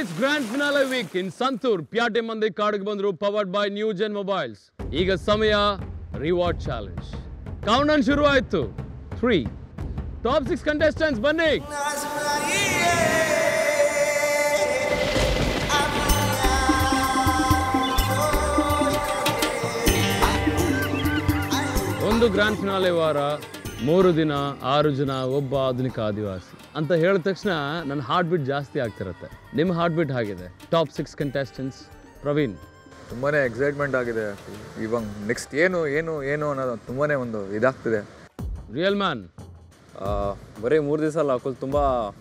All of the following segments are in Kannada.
It's grand finale week in Santoor Pyate Mandi Kadige Bandru powered by new gen mobiles ಈಗ ಸಮಯ ರಿವಾರ್ಡ್ ಚಾಲೆಂಜ್ ಕೌಂಟ್ ಶುರು ಆಯ್ತು ತ್ರೀ ಟಾಪ್ ಸಿಕ್ಸ್ ಕಂಟೆಸ್ಟೆಂಟ್ಸ್ ಬನ್ನಿ ಒಂದು ಗ್ರ್ಯಾಂಡ್ ಫಿನಾಲೆ ವಾರ ಮೂರು ದಿನ ಆರು ಜನ ಒಬ್ಬ ಆಧುನಿಕ ಆದಿವಾಸಿ ಅಂತ ಹೇಳಿದ ತಕ್ಷಣ ನನ್ನ ಹಾರ್ಟ್ ಬೀಟ್ ಜಾಸ್ತಿ ಆಗ್ತಿರತ್ತೆ ನಿಮ್ಮ ಹಾರ್ಟ್ ಬೀಟ್ ಆಗಿದೆ ಟಾಪ್ ಸಿಕ್ಸ್ ಕಂಟೆಸ್ಟೆಂಟ್ಸ್ ಪ್ರವೀಣ್ ತುಂಬಾ ಎಕ್ಸೈಟ್ಮೆಂಟ್ ಆಗಿದೆ ಇವಾಗ ನೆಕ್ಸ್ಟ್ ಏನು ಏನು ಏನು ಅನ್ನೋದು ತುಂಬಾ ಒಂದು ಇದಾಗ್ತಿದೆ ರಿಯಲ್ ಮ್ಯಾನ್ ಆ, ಬರೀ ಮೂರು ದಿವಸ ಅಲ್ಲ ಹಾಕೋದು ತುಂಬ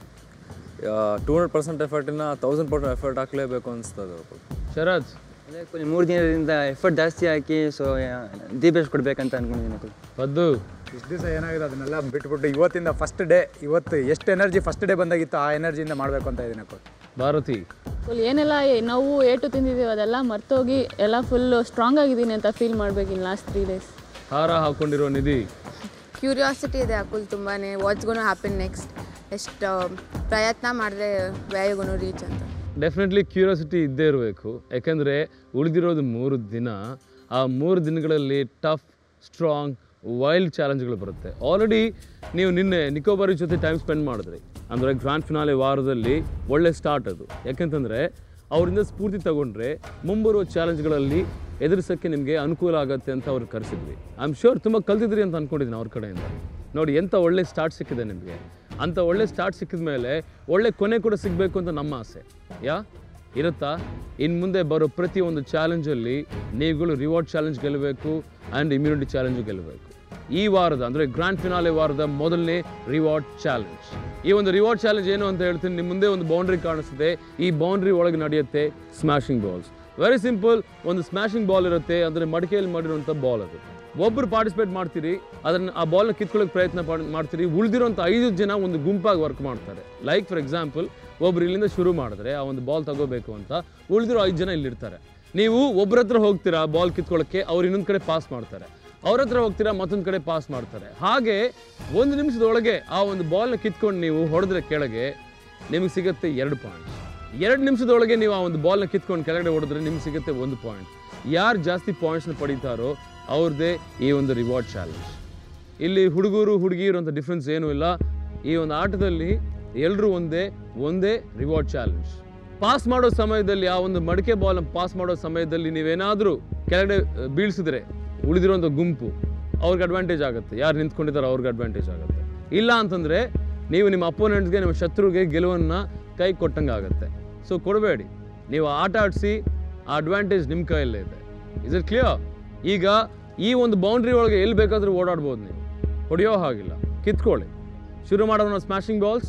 ಟೂ ಹಂಡ್ರೆಡ್ ಪರ್ಸೆಂಟ್ ಎಫರ್ಟಿನ ತೌಸಂಡ್ ಪರ್ಸೆಂಟ್ ಎಫರ್ಟ್ ಹಾಕಲೇಬೇಕು ಅನಿಸ್ತದೆ ಶರತ್ ಅದೇ ಕೊನೆ ಮೂರು ದಿನದಿಂದ ಎಫರ್ಟ್ ಜಾಸ್ತಿ ಹಾಕಿ ಸೊ ದೀಪೇಶ್ ಕೊಡ್ಬೇಕಂತ ಅನ್ಕೊಂಡಿದ್ದೀನಿ ಕುಲ್ ಪದ್ದು ಇಷ್ಟು ದಿವಸ ಏನಾಗಿದೆ ಅದನ್ನೆಲ್ಲ ಬಿಟ್ಬಿಟ್ಟು ಇವತ್ತಿಂದ ಫಸ್ಟ್ ಡೇ ಇವತ್ತು ಎಷ್ಟು ಎನರ್ಜಿ ಫಸ್ಟ್ ಡೇ ಬಂದಾಗಿತ್ತು ಆ ಎನರ್ಜಿಯಿಂದ ಮಾಡಬೇಕು ಅಂತ ಇದೀನಿ ಅಕ್ಕ ಭಾರತಿ ಫುಲ್ ಏನೆಲ್ಲ ನಾವು ಏಟು ತಿಂದಿದ್ದೀವಿ ಅದೆಲ್ಲ ಮರ್ತೋಗಿ ಎಲ್ಲ ಫುಲ್ ಸ್ಟ್ರಾಂಗ್ ಆಗಿದ್ದೀನಿ ಅಂತ ಫೀಲ್ ಮಾಡ್ಬೇಕು ಇನ್ ಲಾಸ್ಟ್ ತ್ರೀ ಡೇಸ್ ಹಾರ ಹಾಕೊಂಡಿರೋ ನಿಧಿ ಕ್ಯೂರಿಯಾಸಿಟಿ ಇದೆ ಅಕುಲ್ ತುಂಬಾ ವಾಟ್ಸ್ ಗೋನು ಹ್ಯಾಪನ್ ನೆಕ್ಸ್ಟ್ ಎಷ್ಟು ಪ್ರಯತ್ನ ಮಾಡಿದ್ರೆ ವ್ಯಾಯಗೋನು ರೀಚ್ ಅಂತ ಡೆಫಿನೆಟ್ಲಿ ಕ್ಯೂರಿಯಾಸಿಟಿ ಇದ್ದೇ ಇರಬೇಕು ಯಾಕೆಂದರೆ ಉಳಿದಿರೋದು ಮೂರು ದಿನ ಆ ಮೂರು ದಿನಗಳಲ್ಲಿ ಟಫ್ ಸ್ಟ್ರಾಂಗ್ ವೈಲ್ಡ್ ಚಾಲೆಂಜ್ಗಳು ಬರುತ್ತೆ ಆಲ್ರೆಡಿ ನೀವು ನಿನ್ನೆ ನಿಕೋಬಾರಿ ಜೊತೆ ಟೈಮ್ ಸ್ಪೆಂಡ್ ಮಾಡಿದ್ರಿ ಅಂದರೆ ಗ್ರ್ಯಾಂಡ್ ಫಿನಾಲೆ ವಾರದಲ್ಲಿ ಒಳ್ಳೆ ಸ್ಟಾರ್ಟ್ ಅದು ಯಾಕೆಂತಂದರೆ ಅವರಿಂದ ಸ್ಫೂರ್ತಿ ತಗೊಂಡ್ರೆ ಮುಂಬರುವ ಚಾಲೆಂಜ್ಗಳಲ್ಲಿ ಎದುರಿಸೋಕ್ಕೆ ನಿಮಗೆ ಅನುಕೂಲ ಆಗುತ್ತೆ ಅಂತ ಅವ್ರು ಕರೆಸಿದ್ವಿ ಐ ಆಮ್ ಶ್ಯೂರ್ ತುಂಬ ಕಲ್ತಿದ್ರಿ ಅಂತ ಅಂದ್ಕೊಂಡಿದ್ದೀನಿ ಅವ್ರ ಕಡೆಯಿಂದ ನೋಡಿ ಎಂಥ ಒಳ್ಳೆ ಸ್ಟಾರ್ಟ್ ಸಿಕ್ಕಿದೆ ನಿಮಗೆ ಅಂಥ ಒಳ್ಳೆ ಸ್ಟಾರ್ಟ್ ಸಿಕ್ಕಿದ ಮೇಲೆ ಒಳ್ಳೆ ಕೊನೆ ಕೂಡ ಸಿಗಬೇಕು ಅಂತ ನಮ್ಮ ಆಸೆ ಯಾ ಇರುತ್ತಾ ಇನ್ನು ಮುಂದೆ ಬರೋ ಪ್ರತಿಯೊಂದು ಚಾಲೆಂಜಲ್ಲಿ ನೀವುಗಳು ರಿವಾರ್ಡ್ ಚಾಲೆಂಜ್ ಗೆಲ್ಲಬೇಕು ಆ್ಯಂಡ್ ಇಮ್ಯುನಿಟಿ ಚಾಲೆಂಜು ಗೆಲ್ಲಬೇಕು ಈ ವಾರದ ಅಂದರೆ ಗ್ರ್ಯಾಂಡ್ ಫಿನಾಲೆ ವಾರದ ಮೊದಲನೇ ರಿವಾರ್ಡ್ ಚಾಲೆಂಜ್ ಈ ಒಂದು ರಿವಾರ್ಡ್ ಚಾಲೆಂಜ್ ಏನು ಅಂತ ಹೇಳ್ತೀನಿ ನಿಮ್ಮ ಮುಂದೆ ಒಂದು ಬೌಂಡ್ರಿ ಕಾಣಿಸ್ತಿದೆ ಈ ಬೌಂಡ್ರಿ ಒಳಗೆ ನಡೆಯುತ್ತೆ ಸ್ಮ್ಯಾಶಿಂಗ್ ಬಾಲ್ಸ್ ವೆರಿ ಸಿಂಪಲ್ ಒಂದು ಸ್ಮ್ಯಾಶಿಂಗ್ ಬಾಲ್ ಇರುತ್ತೆ ಅಂದರೆ ಮಡಿಕೆಯಲ್ಲಿ ಮಾಡಿರುವಂಥ ಬಾಲ್ ಅದು ಒಬ್ಬರು ಪಾರ್ಟಿಸಿಪೇಟ್ ಮಾಡ್ತೀರಿ ಅದನ್ನು ಆ ಬಾಲ್ನ ಕಿತ್ಕೊಳ್ಳೋಕೆ ಪ್ರಯತ್ನ ಪಾಡ್- ಮಾಡ್ತೀರಿ ಉಳಿದಿರೋಂಥ ಐದು ಜನ ಒಂದು ಗುಂಪಾಗಿ ವರ್ಕ್ ಮಾಡ್ತಾರೆ ಲೈಕ್ ಫಾರ್ ಎಕ್ಸಾಂಪಲ್ ಒಬ್ರು ಇಲ್ಲಿಂದ ಶುರು ಮಾಡಿದ್ರೆ ಆ ಒಂದು ಬಾಲ್ ತಗೋಬೇಕು ಅಂತ ಉಳಿದಿರೋ ಐದು ಜನ ಇಲ್ಲಿರ್ತಾರೆ ನೀವು ಒಬ್ಬರ ಹತ್ರ ಹೋಗ್ತೀರಾ ಬಾಲ್ ಕಿತ್ಕೊಳ್ಳೋಕ್ಕೆ ಅವ್ರು ಇನ್ನೊಂದು ಕಡೆ ಪಾಸ್ ಮಾಡ್ತಾರೆ ಅವ್ರ ಹತ್ರ ಹೋಗ್ತೀರಾ ಮತ್ತೊಂದು ಕಡೆ ಪಾಸ್ ಮಾಡ್ತಾರೆ ಹಾಗೆ ಒಂದು ನಿಮಿಷದೊಳಗೆ ಆ ಒಂದು ಬಾಲ್ನ ಕಿತ್ಕೊಂಡು ನೀವು ಹೊಡೆದ್ರೆ ಕೆಳಗೆ ನಿಮಗೆ ಸಿಗುತ್ತೆ ಎರಡು ಪಾಯಿಂಟ್ಸ್ ಎರಡು ನಿಮಿಷದೊಳಗೆ ನೀವು ಆ ಒಂದು ಬಾಲ್ನ ಕಿತ್ಕೊಂಡು ಕೆಳಗಡೆ ಹೊಡೆದ್ರೆ ನಿಮ್ಗೆ ಸಿಗುತ್ತೆ ಒಂದು ಪಾಯಿಂಟ್ ಯಾರು ಜಾಸ್ತಿ ಪಾಯಿಂಟ್ಸ್ನ ಪಡೀತಾರೋ ಅವ್ರದ್ದೇ ಈ ಒಂದು ರಿವಾರ್ಡ್ ಚಾಲೆಂಜ್ ಇಲ್ಲಿ ಹುಡುಗರು ಹುಡುಗಿರು ಅಂತ ಡಿಫ್ರೆನ್ಸ್ ಏನೂ ಇಲ್ಲ ಈ ಒಂದು ಆಟದಲ್ಲಿ ಎಲ್ಲರೂ ಒಂದೇ ಒಂದೇ ರಿವಾರ್ಡ್ ಚಾಲೆಂಜ್ ಪಾಸ್ ಮಾಡೋ ಸಮಯದಲ್ಲಿ ಆ ಒಂದು ಮಡಿಕೆ ಬಾಲ್ ಪಾಸ್ ಮಾಡೋ ಸಮಯದಲ್ಲಿ ನೀವೇನಾದರೂ ಕೆಳಗಡೆ ಅಹ್, ಬೀಳ್ಸಿದ್ರೆ ಉಳಿದಿರೋಂಥ ಗುಂಪು ಅವ್ರಿಗೆ ಅಡ್ವಾಂಟೇಜ್ ಆಗುತ್ತೆ ಯಾರು ನಿಂತ್ಕೊಂಡಿದ್ದಾರೋ ಅವ್ರಿಗೆ ಅಡ್ವಾಂಟೇಜ್ ಆಗುತ್ತೆ ಇಲ್ಲ ಅಂತಂದರೆ ನೀವು ನಿಮ್ಮ ಅಪೋನೆಂಟ್ಸ್ಗೆ ನಿಮ್ಮ ಶತ್ರುಗೆ ಗೆಲುವನ್ನು ಕೈ ಕೊಟ್ಟಂಗೆ ಆಗುತ್ತೆ ಸೊ ಕೊಡಬೇಡಿ ನೀವು ಆಟ ಆಡಿಸಿ ಆ ಅಡ್ವಾಂಟೇಜ್ ನಿಮ್ಮ ಕೈಯಲ್ಲೇ ಇದೆ ಇಸ್ ಇಟ್ ಕ್ಲಿಯರ್ ಈಗ ಈ ಒಂದು ಬೌಂಡ್ರಿ ಒಳಗೆ ಎಲ್ಲಿ ಬೇಕಾದರೂ ಓಡಾಡ್ಬೋದು ನೀವು ಹೊಡೆಯೋ ಹಾಗಿಲ್ಲ ಕಿತ್ಕೊಳ್ಳಿ ಶುರು ಮಾಡೋಣ ಸ್ಮ್ಯಾಶಿಂಗ್ ಬಾಲ್ಸ್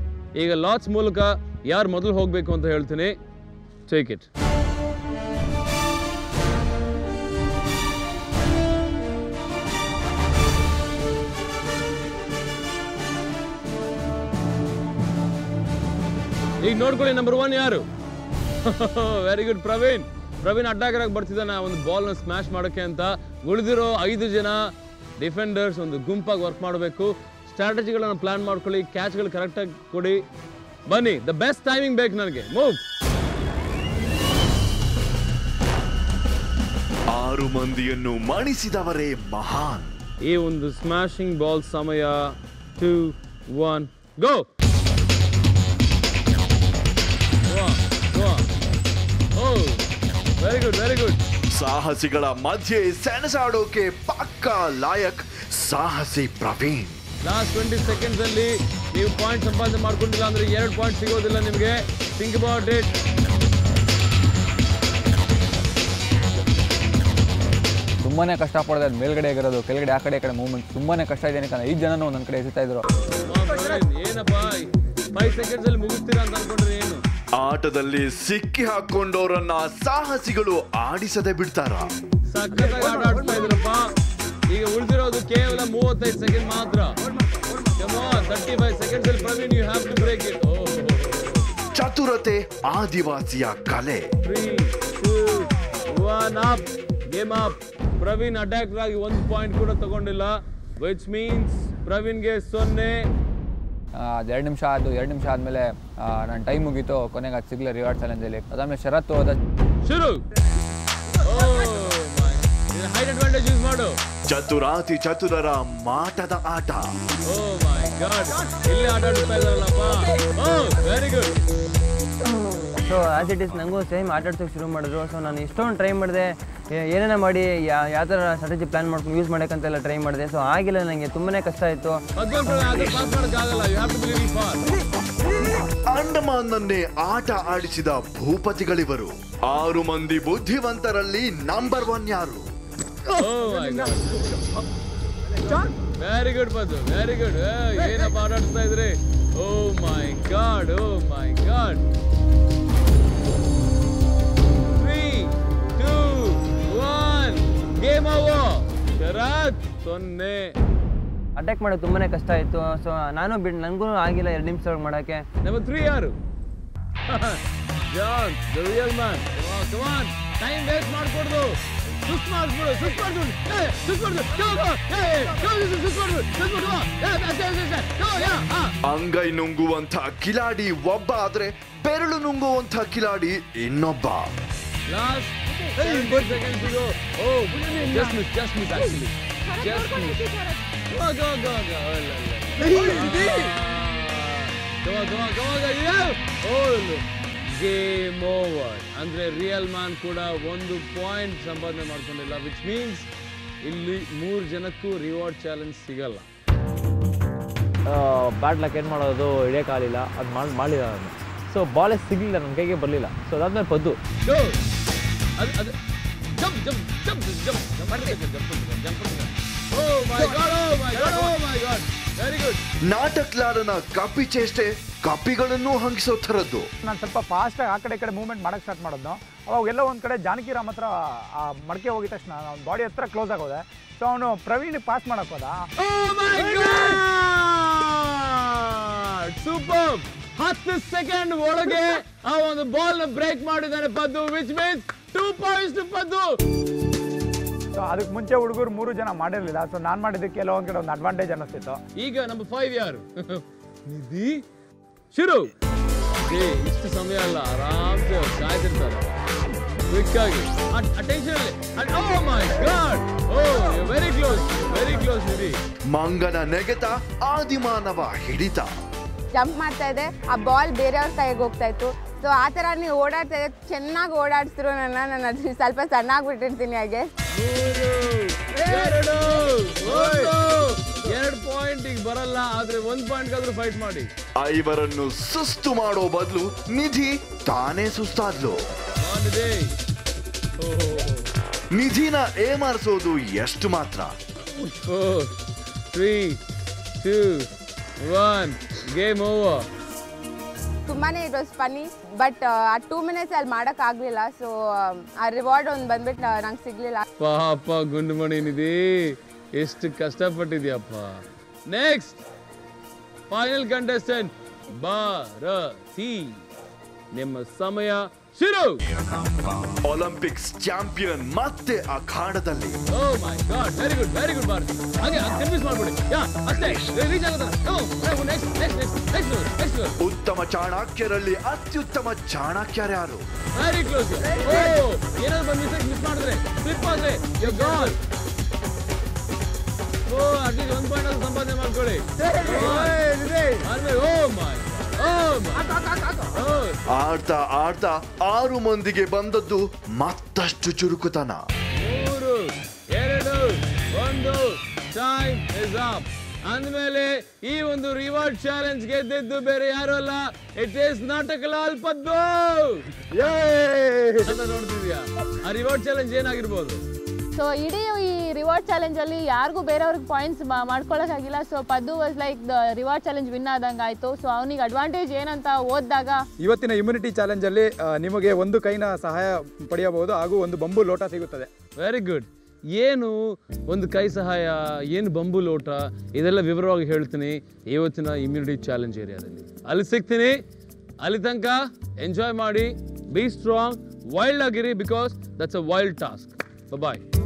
ಈಗ ಲಾಟ್ಸ್ ಮೂಲಕ ಯಾರು ಮೊದಲು ಹೋಗಬೇಕು ಅಂತ ಹೇಳ್ತೀನಿ ಟೇಕ್ ಇಟ್ ಈಗ ನೋಡ್ಕೊಳ್ಳಿ ನಂಬರ್ ಒನ್ ಯಾರು ವೆರಿ ಗುಡ್ ಪ್ರವೀಣ್ ಪ್ರವೀಣ್ ಅಡ್ಡಾಗರಾಗಿ ಬರ್ತಿದ್ದಾನೆ ಆ ಒಂದು ಬಾಲ್ನ ಸ್ಮ್ಯಾಶ್ ಮಾಡೋಕ್ಕೆ ಅಂತ ಉಳಿದಿರೋ ಐದು ಜನ ಡಿಫೆಂಡರ್ಸ್ ಒಂದು ಗುಂಪಾಗಿ ವರ್ಕ್ ಮಾಡಬೇಕು ಸ್ಟ್ರಾಟಜಿಗಳನ್ನು ಪ್ಲಾನ್ ಮಾಡ್ಕೊಳ್ಳಿ ಕ್ಯಾಚ್ಗಳು ಕರೆಕ್ಟಾಗಿ ಕೊಡಿ ಬನ್ನಿ ದ ಬೆಸ್ಟ್ ಟೈಮಿಂಗ್ ಬೇಕು ನನಗೆ ಮೂವ್ ಆರು ಮಂದಿಯನ್ನು ಮಣಿಸಿದವರೇ ಮಹಾನ್ ಈ ಒಂದು ಸ್ಮ್ಯಾಶಿಂಗ್ ಬಾಲ್ ಸಮಯ two one go oh very good very good ಸಾಹಸಿಗಳ ಮಧ್ಯೆ ಸೆಣಸಾಡೋಕೆ ಪಕ್ಕಾ ಲಾಯಕ್ ಸಾಹಸಿ ಪ್ರವೀಣ್ ಲಾಸ್ಟ್ ಟ್ವೆಂಟಿ ಸೆಕೆಂಡ್ಸ್ ಅಲ್ಲಿ ನೀವು ಪಾಯಿಂಟ್ ಸಂಪಾದನೆ ಮಾಡ್ಕೊಂಡಿಲ್ಲ ಅಂದ್ರೆ ಎರಡು ಪಾಯಿಂಟ್ ಸಿಗೋದಿಲ್ಲ ನಿಮಗೆ ಥಿಂಕ್ ಅಬೌಟ್ ಇಟ್ ತುಂಬಾ ಕಷ್ಟಪಡೋದು ಅದು ಮೇಲ್ಗಡೆ ಆಗಿರೋದು ಕೆಳಗಡೆ ಆ ಕಡೆ ಈ ಕಡೆ ಮೂವ್ಮೆಂಟ್ ತುಂಬಾ ಕಷ್ಟ ಇದೆ ಯಾಕಂದ್ರೆ ಐದು ಜನನೂ ಒಂದೊಂದು ಕಡೆ ಎಸಿತಾ ಇದ್ರು ಏನಪ್ಪ ಫೈವ್ ಸೆಕೆಂಡ್ಸ್ ಅಲ್ಲಿ ಮುಗಿಸ್ತೀರಾ ಅಂತ ಅನ್ಕೊಂಡ್ರೆ ಏನು ಆಟದಲ್ಲಿ ಸಿಕ್ಕಿ ಹಾಕೊಂಡವರನ್ನ ಸಾಹಸಿಗಳು ಆಡಿಸದೆ ಬಿಡ್ತಾರ ಸಖತ್ತಾಗಿ ಆಟ ಆಡ್ತಾ ಇದ್ರಪ್ಪ ಈಗ ಉಳಿದಿರೋದು ಕೇವಲ ಮೂವತ್ತೈದು ಸೆಕೆಂಡ್ ಮಾತ್ರ ತರ್ಟಿ ಫೈವ್ ಸೆಕೆಂಡ್ಸ್ ಅಲ್ಲಿ Praveen you have to break it ಚತುರತೆ ಆದಿವಾಸಿಯ ಕಲೆ three two one up game up Praveen attack ಆಗಿ ಒಂದು ಪಾಯಿಂಟ್ ಕೂಡ ತಗೊಂಡಿಲ್ಲ ವಿಚ್ ಮೀನ್ಸ್ ಪ್ರವೀಣ್ಗೆ ಸೊನ್ನೆ ಅದು ಎರಡು ನಿಮಿಷ ಆದು ಎರಡು ನಿಮಿಷ ಆದಮೇಲೆ ನನ್ನ ಟೈಮ್ ಮುಗೀತು ಕೊನೆಗೆ ಅದು ಸಿಗಲಿಲ್ಲ ರಿವಾರ್ಡ್ ಚಾಲೆಂಜಲ್ಲಿ ಅದಾದಮೇಲೆ ಶರತ್ತು ಹೋದ ಶುರು ಹೈಟ್ ಅಡ್ವಾಂಟೇಜ್ ಯೂಸ್ ಮಾಡು ಚತುರಾತಿ ಚತುರರ ಮಾಟದ ಆಟ ಓ ಮೈ ಗಾಡ್ ಇಲ್ಲೇ ಆಟ ಆಡ್ತಾ ಇದಾರಲ್ಲಪ್ಪ oh very good so as it is ನನಗೂ ಸೇಮ್ ಆಟ ಆಡ್ಸೋಕೆ ಶುರು ಮಾಡಿದ್ರು ಸೊ ನಾನು ಇಷ್ಟೊಂದು ಟ್ರೈ ಮಾಡಿದೆ ಏನೇನೋ ಮಾಡಿ ಯಾ ಯಾವ ಥರ ಸ್ಟ್ರಾಟಜಿ ಪ್ಲ್ಯಾನ್ ಮಾಡ್ಕೊಂಡು ಯೂಸ್ ಮಾಡೋಕ್ಕಂತೆಲ್ಲ ಟ್ರೈ ಮಾಡಿದೆ ಸೊ ಆಗಿಲ್ಲ ನನಗೆ ತುಂಬಾ ಕಷ್ಟ ಆಯಿತು ಮತ್ತೊಂದು ಪಾಸ್ ಮಾಡೋಕ್ಕಾಗಲ್ಲ you have to believe for ಅಂಡಮಾನ್ನನ್ನೇ ಆಟ ಆಡಿಸಿದ ಭೂಪತಿಗಳಿವರು ಆರು ಮಂದಿ ಬುದ್ಧಿವಂತರಲ್ಲಿ ನಂಬರ್ ಒನ್ ಯಾರು oh my God very good Paddu very good ಏನಪ್ಪ ಆಟ ಆಡ್ತಾ ಇದ್ರಿ oh my God oh my God three two one game over Sharath ಸೊನ್ನೆ ಅಟ್ಯಾಕ್ ಮಾಡೋದು ತುಂಬಾ ಕಷ್ಟ ಆಯಿತು ಸೊ ನಾನು ಬಿಟ್ಟು ನನಗೂ ಆಗಿಲ್ಲ ಎರಡು ನಿಮಿಷ ಮಾಡೋಕ್ಕೆ Number three ಯಾರು John the real man come on time waste ಮಾಡ್ಕೊಡ್ದು ಸುಸ್ ಮಾಡ್ಬಿಡು ಸುಸ್ ಮಾಡ್ಬಿಡು ಏ ಸುಸ್ ಮಾಡ್ಬಿಡು ಗೋ ಗೋ ಏ ಗೋ ಸುಸ್ ಮಾಡ್ಬಿಡು ಸುಸ್ ಮಾಡ್ಬಿಡು ಏ ಅಷ್ಟೇ ಅಷ್ಟೇ ಅಷ್ಟೇ ಗೋ ಯಾ ಹಾ ಅಂಗೈ ನುಂಗುವಂಥ ಕಿಲಾಡಿ ಒಬ್ಬ ಆದ್ರೆ ಬೆರಳು ನುಂಗುವಂಥ ಕಿಲಾಡಿ ಇನ್ನೊಬ್ಬ last uh four seconds go oh just miss just miss actually just miss go go go go go go go go oh game over ಅಂದ್ರೆ ರಿಯಲ್ ಮ್ಯಾನ್ ಕೂಡ ಒಂದು ಪಾಯಿಂಟ್ ಸಂಪಾದನೆ ಮಾಡ್ಕೊಂಡಿಲ್ಲ ವಿಚ್ ಮೀನ್ಸ್ ಇಲ್ಲಿ ಮೂರು ಜನಕ್ಕೂ ರಿವಾರ್ಡ್ ಚಾಲೆಂಜ್ ಸಿಗಲ್ಲ ಬ್ಯಾಟ್ ಲಕ್ ಏನು ಮಾಡೋದು ಹಿಡಿಯೋಕ್ಕಾಗಲಿಲ್ಲ ಅದು ಮಾಡಿ ಮಾಡಲಿಲ್ಲ ನಾನು ಸೊ ಬಾಲೇ ಸಿಗಲಿಲ್ಲ ನನ್ನ ಕೈಗೆ ಬರಲಿಲ್ಲ ಸೊ ಅದಾದ್ಮೇಲೆ ಪದ್ದು ಗೋ ಅದು ಅದು jump jump jump jump jump jump oh my God oh my God oh my God very good ನಾಟಕ್ಲಾರನ ಕಪಿ ಚೇಷ್ಟೆ ಕಪಿಗಳನ್ನು ಹಂಗಿಸೋ ಥರದ್ದು ನಾನು ಸ್ವಲ್ಪ ಫಾಸ್ಟಾಗಿ ಆ ಕಡೆ ಈ ಕಡೆ ಮೂವ್ಮೆಂಟ್ ಮಾಡಕ್ಕೆ ಸ್ಟಾರ್ಟ್ ಮಾಡಿದ್ನು ಅವಾಗ ಎಲ್ಲೋ ಒಂದು ಕಡೆ ಜಾನಕಿ ರಾಮ್ ಹತ್ರ ಆ ಮಡಕೆ ಹೋಗಿದ ತಕ್ಷಣ ಅವ್ನ ಬಾಡಿ ಹತ್ರ ಕ್ಲೋಸ್ ಆಗೋದೆ ಸೊ ಅವನು ಪ್ರವೀಣ್ ಪಾಸ್ ಮಾಡಕ್ ಹೋದ Oh my God! ಸೂಪರ್ ಹತ್ತು ಸೆಕೆಂಡ್ ಒಳಗೆ ಆ ಒಂದು ಬಾಲ್ ನ ಬ್ರೇಕ್ ಮಾಡಿದ್ದಾನೆ Paddu which means two points to Paddu so ಅದಕ್ಕೆ ಮುಂಚೆ ಹುಡುಗರು ಮೂರು ಜನ ಮಾಡಿರಲಿಲ್ಲ ಸೊ ನಾನು ಮಾಡಿದ್ದಕ್ಕೆ ಎಲ್ಲೋ ಒಂದು ಕಡೆ ಒಂದು ಅಡ್ವಾಂಟೇಜ್ ಅನ್ನಿಸ್ತಿತ್ತು ಈಗ ನಂಬರ್ ಫೈವ್ ಯಾರು ನಿಧಿ ಶುರು ಏ ಇಷ್ಟು ಸಮಯ ಅಲ್ಲ ಆರಾಮ್ಸೆ ಅವ್ರು ಕಾಯ್ತಿರ್ತಾರೆ ಕ್ವಿಕ್ ಆಗಿ ಅಟೆನ್ಷನ್ ಅಲ್ಲಿ oh my God oh very close very close Nidhi ಮಂಗನ ನೆಗೆತ ಆದಿಮಾನವ ಹಿಡಿತ ಜಂಪ್ ಮಾಡ್ತಾ ಇದೆ ಆ ಬಾಲ್ ಬೇರೆಯವ್ರ ಕೈಗೆ ಹೋಗ್ತಾ ಇತ್ತು ಸೊ ಆ ಥರ ನೀವು ಓಡಾಡ್ತಾ ಇದ್ದೆ ಚೆನ್ನಾಗಿ ಓಡಾಡಿಸಿದ್ರು ನನ್ನ ನಾನು ಅದು ಸ್ವಲ್ಪ ಸಣ್ಣ ಆಗ್ಬಿಟ್ಟಿರ್ತೀನಿ ಹಾಗೆ ಮೂರು ಎರಡು ಒಂದು ಎರಡು ಪಾಯಿಂಟ್ ಈಗ ಬರಲ್ಲ ಆದ್ರೆ ಒಂದ್ ಪಾಯಿಂಟ್ ಆದ್ರೂ ಫೈಟ್ ಮಾಡಿ ಐವರನ್ನು ಸುಸ್ತು ಮಾಡೋ ಬದಲು ನಿಧಿ ತಾನೇ ಸುಸ್ತಾದ್ಲು ಮಾಡಿದೆ ನಿಧಿನ ಏಮಾರಿಸೋದು ಎಷ್ಟು ಮಾತ್ರ four three two one game over ತುಂಬಾ ಇಟ್ ವಾಸ್ ಫನಿ ಬಟ್ ಆ ಟೂ ಮಿನಿಟ್ಸ್ ಅಲ್ಲಿ ಮಾಡೋಕ್ಕಾಗಲಿಲ್ಲ ಸೊ ಆ ರಿವಾರ್ಡ್ ಒಂದು ಬಂದ್ಬಿಟ್ಟು ನಂಗೆ ಸಿಗಲಿಲ್ಲ ಪಾಪ ಗುಂಡುಮಣಿ ನಿಧಿ ಎಷ್ಟು ಕಷ್ಟಪಟ್ಟಿದ್ಯಪ್ಪ ನೆಕ್ಸ್ಟ್ ಫೈನಲ್ ಕಂಟೆಸ್ಟೆಂಟ್ ಭಾರತಿ ನಿಮ್ಮ ಸಮಯ ಶುರು ಒಲಿಂಪಿಕ್ಸ್ ಚಾಂಪಿಯನ್ ಮತ್ತೆ ಅಖಾಡದಲ್ಲಿ oh my God very good very good Bharathi ಹಾಗೆ ಕನ್ಫ್ಯೂಸ್ ಮಾಡ್ಬಿಡಿ ಯಾ ಅಷ್ಟೇ ರೀಚ್ ಆಗುತ್ತೆ next next next next next ಉತ್ತಮ ಚಾಣಕ್ಯರಲ್ಲಿ ಅತ್ಯುತ್ತಮ ಚಾಣಕ್ಯರ್ಯಾರು ವೆರಿ ಕ್ಲೋಸ್ ಓ ಏನಾದ್ರು ಬಂದು ಮಿಸ್ಟೇಕ್ ಮಿಸ್ ಮಾಡಿದ್ರೆ ಸ್ಲಿಪ್ ಆದ್ರೆ ಯು ಗಾಲ್ ಓ ಅಟ್ಲೀಸ್ಟ್ ಒಂದು ಪಾಯಿಂಟ್ ಆದ್ರೂ ಸಂಪಾದನೆ ಮಾಡ್ಕೊಳ್ಳಿ ಆದ್ಮೇಲೆ ಓ ಮೈ ಓ ಮೈ ಆಡ್ತಾ ಆಡ್ತಾ ಆರು ಮಂದಿಗೆ ಬಂದದ್ದು ಮತ್ತಷ್ಟು ಚುರುಕುತನ ಮೂರು ಎರಡು ಒಂದು ಟೈಮ್ ಇಸ್ ಅಪ್ ಅಂದಮೇಲೆ ಈ ಒಂದು ರಿವಾರ್ಡ್ ಚಾಲೆಂಜ್ ಗೆದ್ದಿದ್ದು ಬೇರೆ ಯಾರು ಅಲ್ಲ ಇಟ್ ಈಸ್ ನಾಟಕಲಾಲ್ ಪದ್ದು ಅಂತ ನೋಡ್ತಿದ್ಯಾ ಆ ರಿವಾರ್ಡ್ ಚಾಲೆಂಜ್ ಏನಾಗಿರ್ಬೋದು ಸೊ ಇಡೀ ಈ ರಿವಾರ್ಡ್ ಚಾಲೆಂಜಲ್ಲಿ ಯಾರಿಗೂ ಬೇರೆಯವ್ರಿಗೆ ಪಾಯಿಂಟ್ಸ್ ಮಾಡ್ಕೊಳಕ್ಕಾಗಿಲ್ಲ so Paddu was like the reward challenge win ಆದಂಗೆ ಆಯಿತು ಸೊ ಅವನಿಗೆ ಅಡ್ವಾಂಟೇಜ್ ಏನಂತ ಓದಿದಾಗ ಇವತ್ತಿನ ಇಮ್ಯುನಿಟಿ ಚಾಲೆಂಜಲ್ಲಿ ನಿಮಗೆ ಒಂದು ಕೈನ ಸಹಾಯ ಪಡೆಯಬಹುದು ಹಾಗೂ ಒಂದು ಬಂಬು ಲೋಟ ಸಿಗುತ್ತದೆ ವೆರಿ ಗುಡ್ ಏನು ಒಂದು ಕೈ ಸಹಾಯ ಏನು ಬಂಬು ಲೋಟ ಇದೆಲ್ಲ ವಿವರವಾಗಿ ಹೇಳ್ತೀನಿ ಇವತ್ತಿನ ಇಮ್ಯುನಿಟಿ ಚಾಲೆಂಜ್ ಏರಿಯಾದಲ್ಲಿ ಅಲ್ಲಿ ಸಿಗ್ತೀನಿ ಅಲ್ಲಿ ತನಕ ಎಂಜಾಯ್ ಮಾಡಿ ಬಿ ಸ್ಟ್ರಾಂಗ್ ವೈಲ್ಡ್ ಆಗಿರಿ because that's a wild task bye